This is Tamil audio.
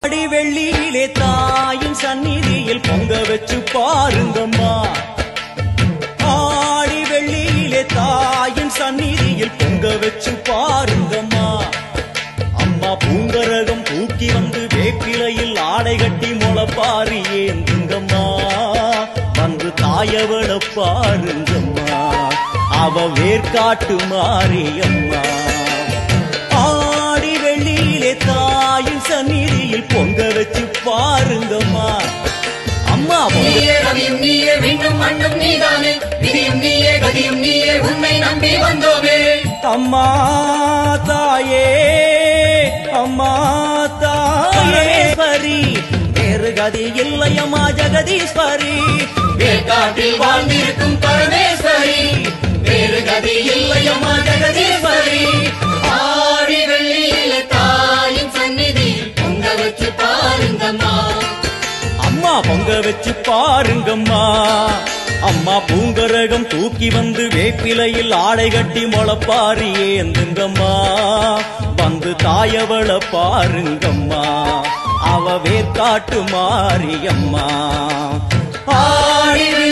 அடி வெள்ளியிலே தாயின் சந்நிதியில் பொங்க வச்சு பாருங்கம்மா ஆடி வெள்ளியிலே தாயின் சந்நிதியில் பொங்க வச்சு பாருங்கம்மா அம்மா பூங்கரகம் தூக்கி வந்து வேப்பிலையில் ஆடை கட்டி முளப்பாரி ஏந்துங்கம்மா வந்து தாயவள பாருங்கம்மா அவ வேர்க்காட்டு மாரியம்மா ஆடி வெள்ளியிலே தாயின் சந்நிதியில் பொங்க வச்சு பாருங்கம்மா அம்மா பொங்க நீயே ரவியும் நீயே விண்ணும் மண்ணும் நீதானே விதியும் நீயே கதியும் நீயே உன்னை நம்பி வந்தோமே அம்மா தாயே அம்மா தாயே ஸ்வரி வேறு கதி இல்லையம்மா ஜெகதீஸ்வரி வேட்காட்டில் வாழ்ந்திருக்கும் பரமேஸ்வரி வேறு கதி இல்லையம்மா ஜெகதீஸ்வரி ஆடி வெள்ளியில தாயின் சந்நிதி பொங்க வச்சு பாருங்கம்மா அம்மா பொங்க வச்சு பாருங்கம்மா அம்மா பூங்கரகம் தூக்கி வந்து வேப்பிலையில் ஆடை கட்டி முளப்பாரி ஏந்துங்கம்மா வந்து தாயவள பாருங்கம்மா அவ வேர்க்காட்டு மாரியம்மா ஆடி